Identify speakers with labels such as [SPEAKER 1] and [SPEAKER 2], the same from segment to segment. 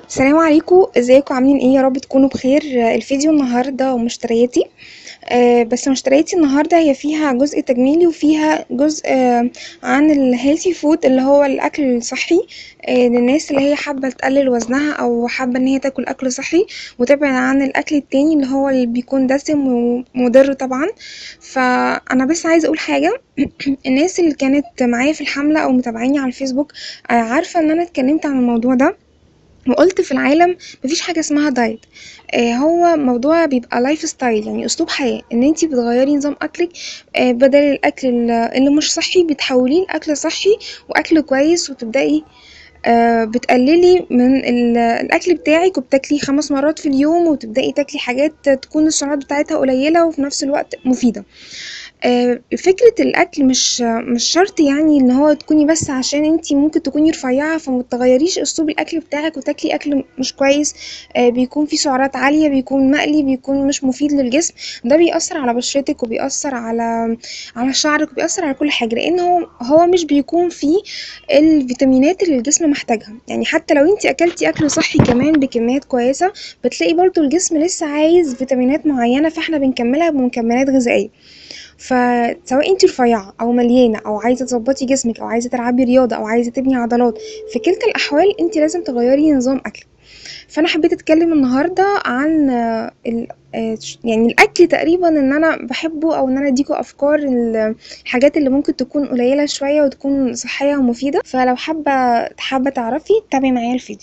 [SPEAKER 1] السلام عليكم ازيكم عاملين ايه يا رب تكونوا بخير آه، الفيديو النهارده مشترياتي آه، بس مشترياتي النهارده هي فيها جزء تجميلي وفيها جزء آه، عن الهيلثي فود اللي هو الاكل الصحي آه، للناس اللي هي حابه تقلل وزنها او حابه ان هي تاكل اكل صحي وتبعد عن الاكل التاني اللي هو اللي بيكون دسم ومضر طبعا فانا بس عايزه اقول حاجه الناس اللي كانت معايا في الحمله او متابعيني على الفيسبوك آه، عارفه ان انا اتكلمت عن الموضوع ده وقلت في العالم مفيش حاجة اسمها دايت آه هو موضوع بيبقى لايف ستايل يعني اسلوب حياة ان انتي بتغيري نظام اكلك آه بدل الاكل ال- اللي مش صحي بتحوليه لاكل صحي واكل كويس وتبدأي آه بتقللي من ال- الاكل بتاعك وبتاكلي خمس مرات في اليوم وتبدأي تاكلي حاجات تكون السعرات بتاعتها قليلة وفي نفس الوقت مفيدة آه، فكرة الأكل مش مش شرط يعني إن هو تكوني بس عشان انتي ممكن تكوني رفيعة فمتغيريش أسلوب الأكل بتاعك وتاكلي أكل مش كويس آه، بيكون فيه سعرات عالية بيكون مقلي بيكون مش مفيد للجسم ده بيأثر على بشرتك وبيأثر على على شعرك وبيأثر على كل حاجة لأن هو هو مش بيكون فيه الفيتامينات اللي الجسم محتاجها يعني حتى لو انتي أكلتي أكل صحي كمان بكميات كويسة بتلاقي برضو الجسم لسه عايز فيتامينات معينة فاحنا بنكملها بمكملات غذائية فسواء انت رفيعة او مليانة او عايزة تظبطي جسمك او عايزة تلعبي رياضة او عايزة تبني عضلات في كلتا الاحوال انت لازم تغيري نظام اكلك فانا حبيت اتكلم النهاردة عن آه، ال- آه، ش- يعني الاكل تقريبا ان انا بحبه او ان انا اديكوا افكار ال- الحاجات اللي ممكن تكون قليلة شوية وتكون صحية ومفيدة فلو حابة حابة تعرفي تابعي معايا الفيديو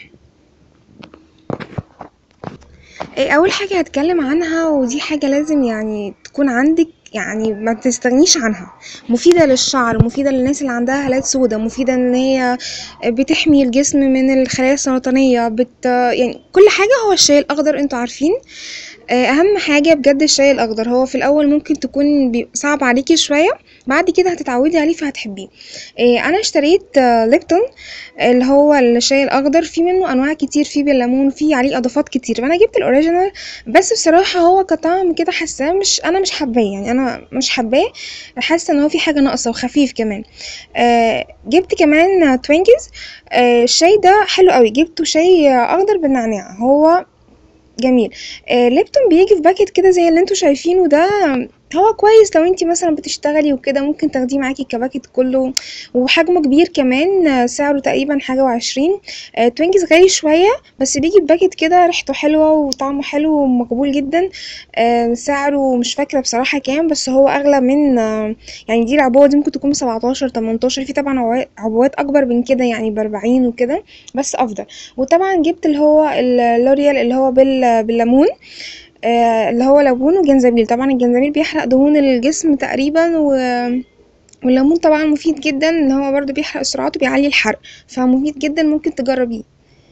[SPEAKER 1] إيه، اول حاجه هتكلم عنها ودي حاجه لازم يعني تكون عندك يعني ما تستغنيش عنها مفيده للشعر مفيده للناس اللي عندها هالات سوداء مفيده ان هي بتحمي الجسم من الخلايا السرطانيه بت يعني كل حاجه هو الشاي الاخضر انتوا عارفين آه، اهم حاجه بجد الشاي الاخضر هو في الاول ممكن تكون بي- صعب عليكي شويه بعد كده هتتعودي عليه فهتحبيه آه، انا اشتريت آه، ليبتون اللي هو الشاي الاخضر في منه انواع كتير فيه بالليمون فيه عليه اضافات كتير فانا جبت الاوريجينال بس بصراحه هو كطعم كده حاساه مش انا مش حباه يعني انا مش حباه حاسه ان هو في حاجه ناقصه وخفيف كمان آه جبت كمان آه، توينكز آه الشاي ده حلو قوي جبته شاي آه، اخضر بالنعناع هو جميل آه ليبتون بيجي في باكت كده زي اللي انتوا شايفينه ده هو كويس لو انتي مثلا بتشتغلي وكده ممكن تاخديه معاكي كباكت كله وحجمه كبير كمان آه، سعره تقريبا حاجة وعشرين آه، توينكس غالي شوية بس بيجي بباكت كده ريحته حلوة وطعمه حلو ومقبول جدا آه، سعره مش فاكرة بصراحة كام بس هو أغلى من آه، يعني دي العبوة دي ممكن تكون بسبعتاشر تمنتاشر في طبعا عوا- عبوات أكبر من كده يعني بأربعين وكده بس أفضل وطبعا جبت اللي هو اللوريال اللي هو بال- بالليمون آه، اللي هو ليمون وجنزبيل طبعا الجنزبيل بيحرق دهون الجسم تقريبا و والليمون طبعا مفيد جدا ان هو برضو بيحرق السعرات وبيعلي الحرق فمفيد جدا ممكن تجربيه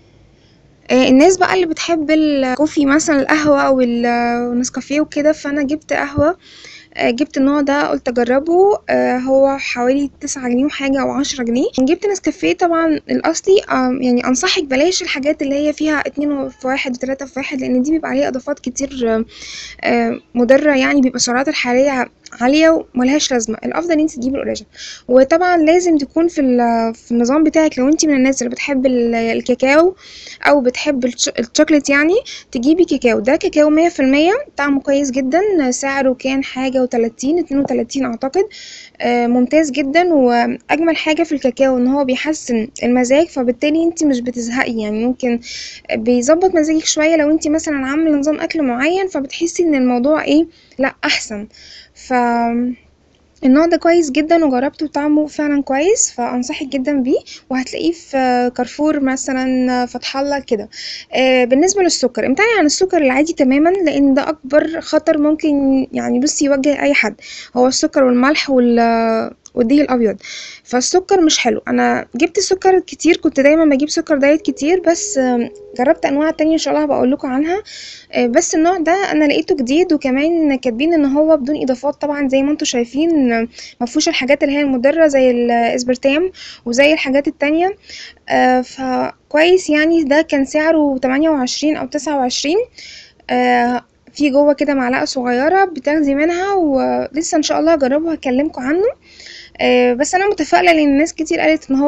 [SPEAKER 1] آه، الناس بقى اللي بتحب الكوفي مثلا القهوة او ال- النسكافيه وكده فانا جبت قهوة آه، جبت النوع ده قلت اجربه آه، هو حوالي تسعة جنيه وحاجة او عشرة جنيه جبت نسكافيه طبعا الاصلي آه، يعني انصحك بلاش الحاجات اللي هي فيها اتنين في واحد وتلاتة في واحد لان دي بيبقى عليها اضافات كتير آه، آه، مضرة يعني بيبقى السعرات الحرارية عالية وملهاش لازمة الأفضل إن انت تجيبي الأوريجينال وطبعا لازم تكون في, ال- في النظام بتاعك لو انت من الناس اللي بتحب ال- الكاكاو أو بتحب الش- الشوكليت يعني تجيبي كاكاو ده كاكاو مية في المية طعمه كويس جدا سعره كان حاجة وتلاتين اتنين وتلاتين أعتقد آه، ممتاز جدا وأجمل حاجة في الكاكاو إن هو بيحسن المزاج فبالتالي انت مش بتزهقي يعني ممكن بيظبط مزاجك شوية لو انت مثلا عاملة نظام أكل معين فبتحسي إن الموضوع ايه لأ أحسن ف النوع ده كويس جدا وجربته طعمه فعلا كويس فانصحك جدا بيه وهتلاقيه في كارفور مثلا فتح الله كده آه، بالنسبه للسكر امتنعي عن السكر العادي تماما لان ده اكبر خطر ممكن يعني بصي يواجه اي حد هو السكر والملح وال والدقيق الابيض فالسكر مش حلو انا جبت سكر كتير كنت دايما بجيب سكر دايت كتير بس آم، جربت انواع تانية ان شاء الله هبقى اقول لكم عنها آه، بس النوع ده انا لقيته جديد وكمان كاتبين ان هو بدون اضافات طبعا زي ما انتم شايفين آه، مفهوش الحاجات اللي هي المضره زي الاسبرتام وزي الحاجات التانية آه، فكويس يعني ده كان سعره 28 او 29 آه، في جوه كده معلقه صغيره بتاخدي منها ولسه ان شاء الله هجربه هكلمكم عنه آه، بس انا متفائله لان ناس كتير قالت ان هو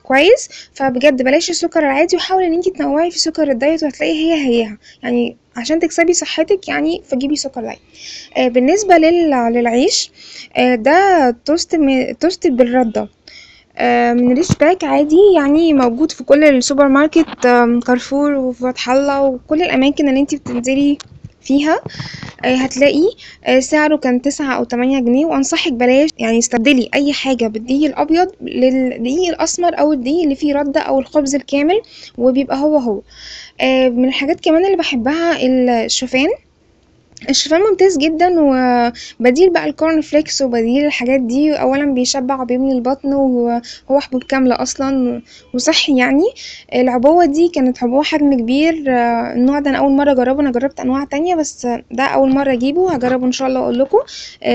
[SPEAKER 1] كويس فبجد بلاش السكر العادي وحاولي ان انتي تنوعي في سكر الدايت وهتلاقي هي هيها يعني عشان تكسبي صحتك يعني فجيبي سكر دايت آه بالنسبة لل... للعيش آه ده توست م... توست بالردة آه من ريش باك عادي يعني موجود في كل السوبر ماركت آم، كارفور وفتح الله وكل الاماكن اللي انتي بتنزلي فيها آه، هتلاقيه آه، سعره كان تسعة أو تمانية جنيه وأنصحك بلاش يعني استبدلي أي حاجة بالدقيق الأبيض للدقيق الأسمر أو الدقيق اللي فيه ردة أو الخبز الكامل وبيبقى هو هو آه، من الحاجات كمان اللي بحبها الشوفان الشوفان ممتاز جدا وبديل بقى الكورن فليكس وبديل الحاجات دي اولا بيشبع وبيملي البطن وهو حبوب كاملة اصلا وصحي يعني العبوة دي كانت عبوة حجم كبير آه، النوع ده انا اول مرة اجربه انا جربت انواع تانية بس ده اول مرة اجيبه هجربه ان شاء الله واقول لكم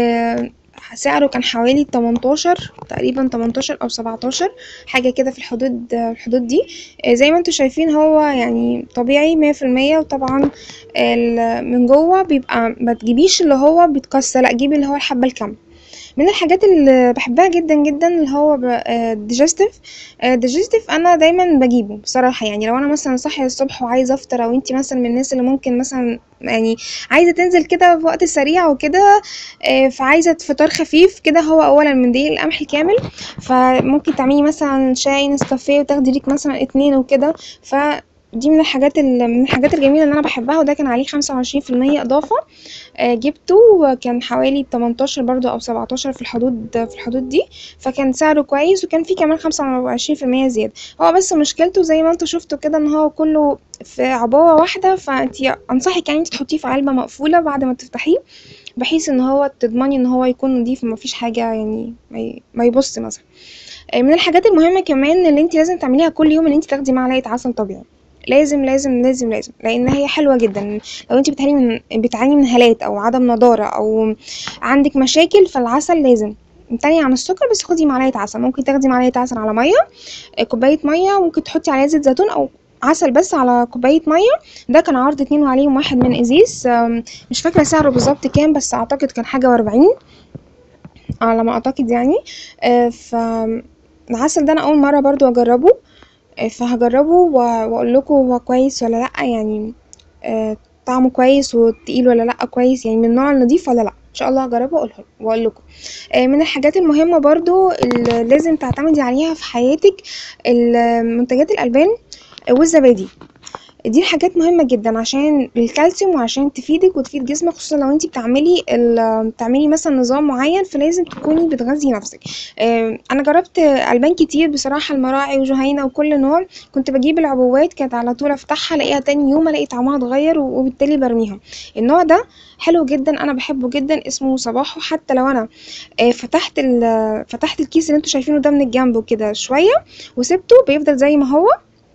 [SPEAKER 1] سعره كان حوالي 18 تقريبا 18 او 17 حاجة كده في الحدود الحدود دي آه، زي ما انتوا شايفين هو يعني طبيعي مية في المية وطبعا ال- من جوه بيبقى ما تجيبيش اللي هو بيتكسر لا جيبي اللي هو الحبة الكاملة من الحاجات اللي بحبها جدا جدا اللي هو ديجستيف ديجستيف انا دايما بجيبه بصراحه يعني لو انا مثلا صاحيه الصبح وعايزه افطر او انتي مثلا من الناس اللي ممكن مثلا يعني عايزه تنزل كده في وقت سريع وكده آه، فعايزه فطار خفيف كده هو اولا من دقيق القمح الكامل فممكن تعملي مثلا شاي نسكافيه وتاخدي ليك مثلا اتنين وكده ف دي من الحاجات ال- من الحاجات الجميله اللي انا بحبها وده كان عليه خمسة وعشرين في المية اضافه آه، جبته وكان حوالي 18 برضو او 17 في الحدود في الحدود دي فكان سعره كويس وكان فيه كمان 25% زيادة هو بس مشكلته زي ما انتوا شفتوا كده ان هو كله في عبوة واحدة فانتي انصحك يعني انتي تحطيه في علبة مقفولة بعد ما تفتحيه بحيث ان هو تضمني ان هو يكون نضيف ومفيش حاجة يعني ما ي- ما يبص مثلا آه، من الحاجات المهمة كمان اللي انتي لازم تعمليها كل يوم ان انتي تاخدي معلقة عسل طبيعي لازم لازم لازم لازم لان هي حلوه جدا لو انت بتعاني من بتعاني من هالات او عدم نضاره او عندك مشاكل فالعسل لازم تاني عن السكر بس خدي معلقه عسل ممكن تاخدي معلقه عسل على ميه آه، كوبايه ميه ممكن تحطي عليها زيت زيتون او عسل بس على كوباية مية ده كان عرض اتنين وعليهم واحد من ازيز آم، مش فاكرة سعره بالظبط كام بس اعتقد كان حاجة واربعين على ما اعتقد يعني آه، ف العسل ده انا اول مرة برضو اجربه آه، فهجربه و- واقول لكم هو كويس ولا لا يعني آه، طعمه كويس وتقيل ولا لا كويس يعني من النوع النضيف ولا لا ان شاء الله هجربه واقول واقول لكم آه، من الحاجات المهمه برضو اللي لازم تعتمدي عليها في حياتك ال- منتجات الالبان والزبادي دي حاجات مهمة جدا عشان الكالسيوم وعشان تفيدك وتفيد جسمك خصوصا لو انتي بتعملي ال- بتعملي مثلا نظام معين فلازم تكوني بتغذي نفسك آه، انا جربت البان كتير بصراحة المراعي وجهينة وكل نوع كنت بجيب العبوات كانت على طول افتحها الاقيها تاني يوم الاقي طعمها اتغير و- وبالتالي برميها النوع ده حلو جدا انا بحبه جدا اسمه صباحو حتى لو انا آه، فتحت ال- فتحت الكيس اللي انتوا شايفينه ده من الجنب وكده شوية وسبته بيفضل زي ما هو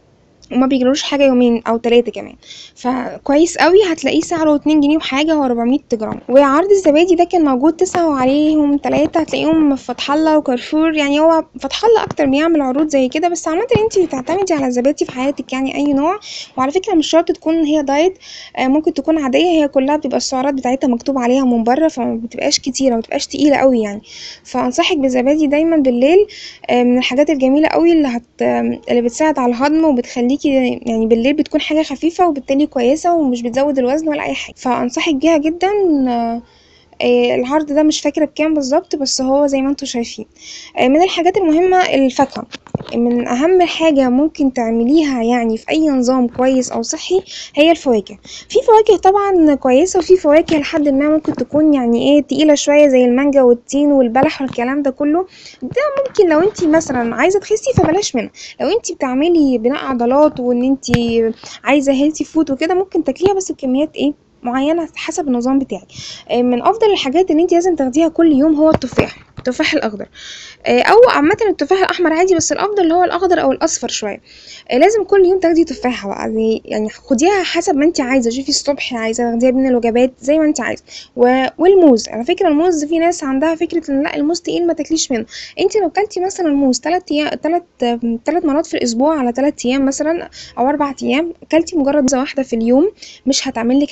[SPEAKER 1] وما بيجرالوش حاجة يومين أو تلاتة كمان فكويس قوي هتلاقيه سعره اتنين جنيه وحاجة هو 400 جرام وعرض الزبادي ده كان موجود تسعة وعليهم تلاتة هتلاقيهم في فتح الله وكارفور يعني هو فتح الله أكتر بيعمل عروض زي كده بس عامة انتي تعتمدي على الزبادي في حياتك يعني أي نوع وعلى فكرة مش شرط تكون هي دايت آه، ممكن تكون عادية هي كلها بتبقى السعرات بتاعتها مكتوب عليها من بره فما بتبقاش كتيرة ما بتبقاش تقيلة قوي يعني فأنصحك بالزبادي دايما بالليل آه، من الحاجات الجميلة قوي اللي هت اللي بتساعد على الهضم وبتخليكي يعني بالليل بتكون حاجة خفيفة وبالتالي كويسة ومش بتزود الوزن ولا أي حاجة فأنصحك بيها جدا آه، آه، العرض ده مش فاكرة بكام بالظبط بس هو زي ما انتوا شايفين آه، من الحاجات المهمة الفاكهة من أهم حاجة ممكن تعمليها يعني في أي نظام كويس أو صحي هي الفواكه في فواكه طبعا كويسة وفي فواكه لحد ما ممكن تكون يعني ايه تقيلة شوية زي المانجا والتين والبلح والكلام ده كله ده ممكن لو انتي مثلا عايزة تخسي فبلاش منه لو انتي بتعملي بناء عضلات وان انتي عايزة هيلثي فود وكده ممكن تاكليها بس بكميات ايه معينة حسب النظام بتاعك آه، من افضل الحاجات اللي انتي لازم تاخديها كل يوم هو التفاح التفاح الاخضر آه، او عامه التفاح الاحمر عادي بس الافضل اللي هو الاخضر او الاصفر شويه آه، لازم كل يوم تاخدي تفاحه بقى زي- يعني خديها حسب ما انت عايزه شوفي الصبح عايزه تاخديها بين الوجبات زي ما انت عايزه و... والموز على فكره الموز في ناس عندها فكره ان لا الموز تقيل ما تاكليش منه انت لو كلتي مثلا موز 3 ايام 3 3 مرات في الاسبوع على 3 ايام مثلا او 4 ايام كلتي مجرد موزه واحده في اليوم مش هتعمل لك حاجه ومش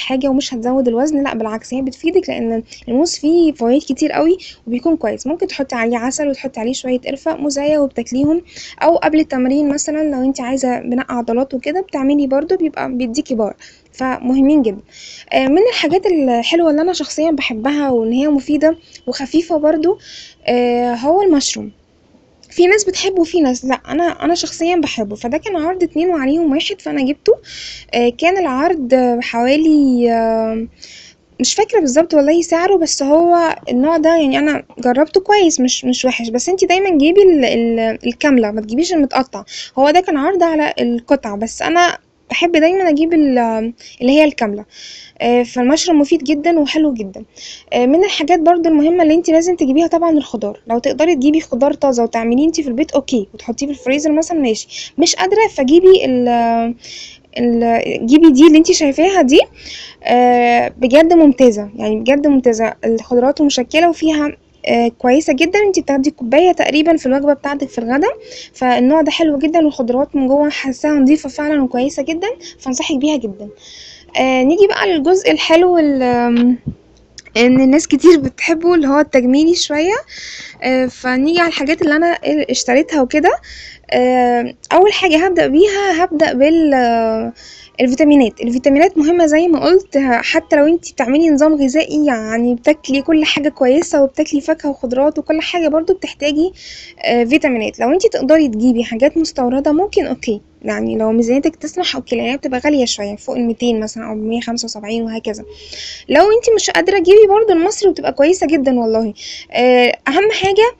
[SPEAKER 1] مش هتزود الوزن لا بالعكس هي بتفيدك لان الموز فيه فوائد كتير قوي وبيكون كويس ممكن تحطي عليه عسل وتحطي عليه شويه قرفه موزايه وبتاكليهم او قبل التمرين مثلا لو انت عايزه بناء عضلات وكده بتعملي برضو بيبقى بيديكي باور فمهمين جدا آه، من الحاجات الحلوه اللي انا شخصيا بحبها وان هي مفيده وخفيفه برضو آه، هو المشروم في ناس بتحبه وفي ناس لا انا انا شخصيا بحبه فده كان عرض اتنين وعليهم واحد فانا جبته آه، كان العرض حوالي آه، مش فاكره بالظبط والله سعره بس هو النوع ده يعني انا جربته كويس مش مش وحش بس انتي دايما جيبي ال- ال- الكامله ما تجيبيش المتقطع هو ده كان عرض على القطع بس انا بحب دايما اجيب ال- اللي هي الكامله آه، فالمشروم مفيد جدا وحلو جدا آه، من الحاجات برضو المهمة اللي انت لازم تجيبيها طبعا الخضار لو تقدري تجيبي خضار طازة وتعمليه انت في البيت اوكي وتحطيه في الفريزر مثلا ماشي مش قادرة فجيبي ال ال- جيبي دي اللي انت شايفاها دي آه، بجد ممتازة يعني بجد ممتازة الخضروات مشكلة وفيها آه، كويسة جدا انت بتاخدي كوباية تقريبا في الوجبة بتاعتك في الغداء فالنوع ده حلو جدا والخضروات من جوه حاساها نظيفة فعلا وكويسة جدا فانصحك بيها جدا آه نيجي بقى للجزء الحلو ال- آم، ان الناس كتير بتحبه اللي هو التجميلي شوية آه فنيجي على الحاجات اللي انا اشتريتها وكده آه اول حاجة هبدأ بيها هبدأ بال آه، الفيتامينات الفيتامينات مهمة زي ما قلت ه- حتى لو انتي بتعملي نظام غذائي يعني بتاكلي كل حاجة كويسة وبتاكلي فاكهة وخضروات وكل حاجة برضو بتحتاجي آه، فيتامينات لو انتي تقدري تجيبي حاجات مستوردة ممكن اوكي يعني لو ميزانيتك تسمح اوكي لان هي بتبقى غالية شوية فوق الميتين مثلا او مية خمسة وسبعين وهكذا لو انتي مش قادرة تجيبي برضو المصري وتبقى كويسة جدا والله آه، اهم حاجة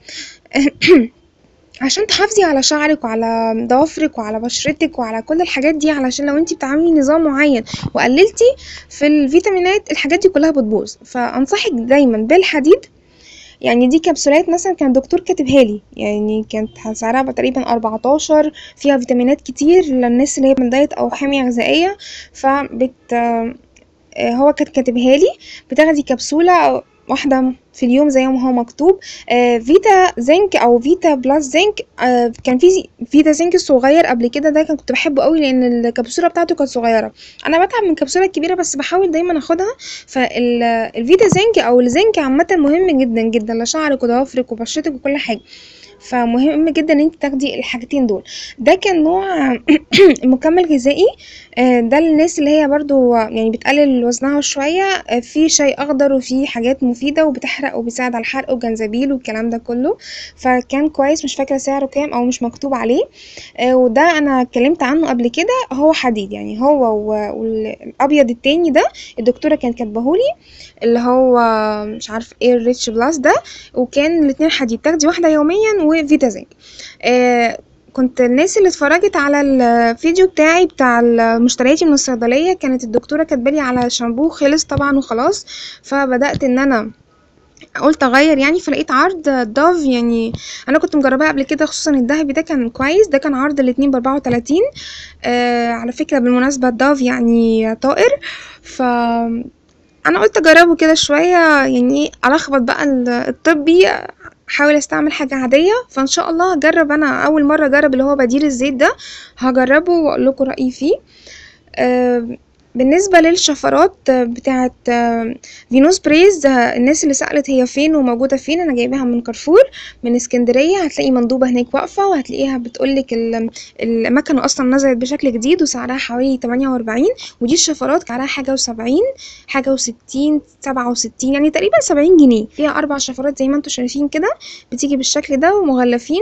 [SPEAKER 1] عشان تحافظي على شعرك وعلى ضوافرك وعلى بشرتك وعلى كل الحاجات دي علشان لو انتي بتعملي نظام معين وقللتي في الفيتامينات الحاجات دي كلها بتبوظ فانصحك دايما بالحديد يعني دي كبسولات مثلا كان الدكتور كاتبها لي يعني كانت سعرها بقى تقريبا 14 فيها فيتامينات كتير للناس اللي هي من دايت او حمية غذائية فبت آه، هو كانت كاتبها لي بتاخدي كبسولة واحدة في اليوم زي ما هو مكتوب آه فيتا زنك او فيتا بلس زنك آه كان في فيتا زنك الصغير قبل كده ده كان كنت بحبه قوي لان الكبسوله بتاعته كانت صغيره انا بتعب من الكبسوله الكبيره بس بحاول دايما اخدها فالفيتا زنك او الزنك عامه مهم جدا جدا لشعرك وضوافرك وبشرتك وكل حاجه فمهم جدا ان انت تاخدي الحاجتين دول ده كان نوع مكمل غذائي آه، ده للناس اللي هي برضو يعني بتقلل وزنها شوية آه، في شاي أخضر وفي حاجات مفيدة وبتحرق وبيساعد على الحرق وجنزبيل والكلام ده كله فكان كويس مش فاكرة سعره كام أو مش مكتوب عليه آه، وده أنا اتكلمت عنه قبل كده هو حديد يعني هو و- والأبيض التاني ده الدكتورة كانت كاتباهولي اللي هو مش عارف ايه الريتش بلس ده وكان الاتنين حديد تاخدي واحدة يوميا وفيتا زنك آه كنت الناس اللي اتفرجت على الفيديو بتاعي بتاع مشترياتي من الصيدلية كانت الدكتورة كاتبالي على شامبو خلص طبعا وخلاص فبدأت ان انا قلت اغير يعني فلقيت عرض داف يعني انا كنت مجرباه قبل كده خصوصا الذهبي ده كان كويس ده كان عرض الاتنين باربعة وتلاتين آه على فكرة بالمناسبة الداف يعني طائر ف انا قلت اجربه كده شوية يعني الخبط بقى ال- الطبي احاول استعمل حاجة عادية فان شاء الله هجرب انا اول مرة اجرب اللي هو بديل الزيت ده هجربه واقول لكم رأيي فيه آه، بالنسبة للشفرات آه، بتاعت آه، فينوس بريز آه، الناس اللي سألت هي فين وموجودة فين أنا جايباها من كارفور من اسكندرية هتلاقي مندوبة هناك واقفة وهتلاقيها بتقولك ال- المكنة أصلا نزلت بشكل جديد وسعرها حوالي تمانية وأربعين ودي الشفرات سعرها حاجة وسبعين حاجة وستين سبعة وستين يعني تقريبا سبعين جنيه فيها أربع شفرات زي ما انتوا شايفين كده بتيجي بالشكل ده ومغلفين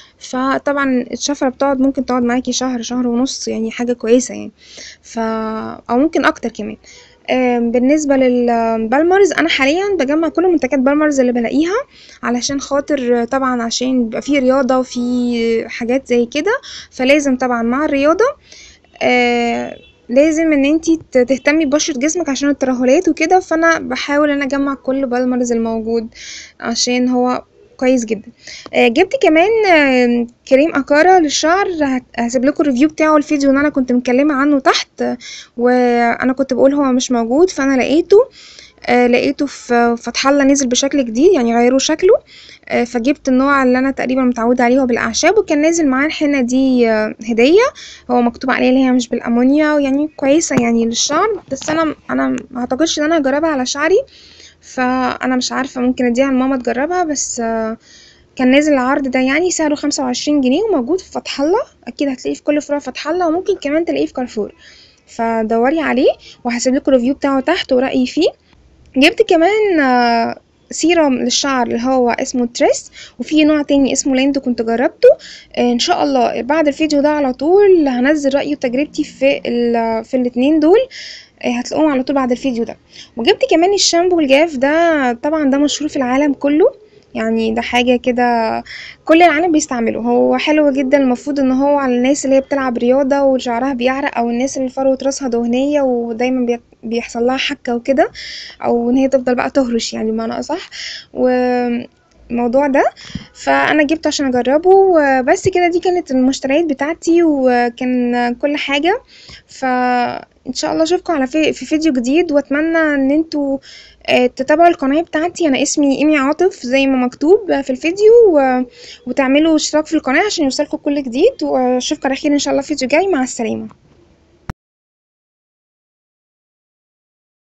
[SPEAKER 1] فطبعا الشفرة بتقعد ممكن تقعد معاكي شهر شهر ونص يعني حاجة كويسة يعني ف او ممكن اكتر كمان آم، بالنسبة للبالمرز انا حاليا بجمع كل منتجات بالمرز اللي بلاقيها علشان خاطر طبعا عشان يبقى فيه رياضة وفي حاجات زي كده فلازم طبعا مع الرياضة آه لازم ان انتي ت- تهتمي ببشرة جسمك عشان الترهلات وكده فانا بحاول ان اجمع كل بالمرز الموجود عشان هو كويس جدا آه، جبت كمان آه، كريم اكارا للشعر هت- هسيب لكم الريفيو بتاعه الفيديو اللي انا كنت متكلمه عنه تحت آه، وانا كنت بقول هو مش موجود فانا لقيته آه لقيته في فتح الله نزل بشكل جديد يعني غيروا شكله آه فجبت النوع اللي انا تقريبا متعوده عليه هو بالاعشاب وكان نازل معاه الحنه دي آه هديه هو مكتوب عليه اللي هي مش بالامونيا يعني كويسه يعني للشعر بس انا انا ما اعتقدش ان انا اجربها على شعري فانا مش عارفه ممكن اديها لماما تجربها بس آه كان نازل العرض ده يعني سعره خمسة وعشرين جنيه وموجود في فتح الله اكيد هتلاقيه في كل فروع فتح الله وممكن كمان تلاقيه في كارفور فدوري عليه وهسيب لكم الريفيو بتاعه تحت ورأيي فيه جبت كمان آه، سيرم للشعر اللي هو اسمه تريس وفي نوع تاني اسمه لاندو كنت جربته آه، ان شاء الله بعد الفيديو ده على طول هنزل رأيي وتجربتي في ال- في الاتنين دول آه، هتلاقوهم على طول بعد الفيديو ده وجبت كمان الشامبو الجاف ده طبعا ده مشهور في العالم كله يعني ده حاجة كده كل العالم بيستعمله هو حلو جدا المفروض ان هو على الناس اللي هي بتلعب رياضة وشعرها بيعرق او الناس اللي فروة راسها دهنية ودايما بي- بيحصل لها حكة وكده او ان هي تفضل بقى تهرش يعني بمعنى اصح والموضوع ده فانا جبته عشان اجربه وبس كده دي كانت المشتريات بتاعتي وكان كل حاجة فان شاء الله اشوفكم على في, في فيديو جديد واتمنى ان انتوا آه، تتابعوا القناة بتاعتي انا اسمي ايمي عاطف زي ما مكتوب في الفيديو و... وتعملوا اشتراك في القناة عشان يوصلكم كل جديد واشوفكم على خير ان شاء الله في فيديو جاي مع السلامة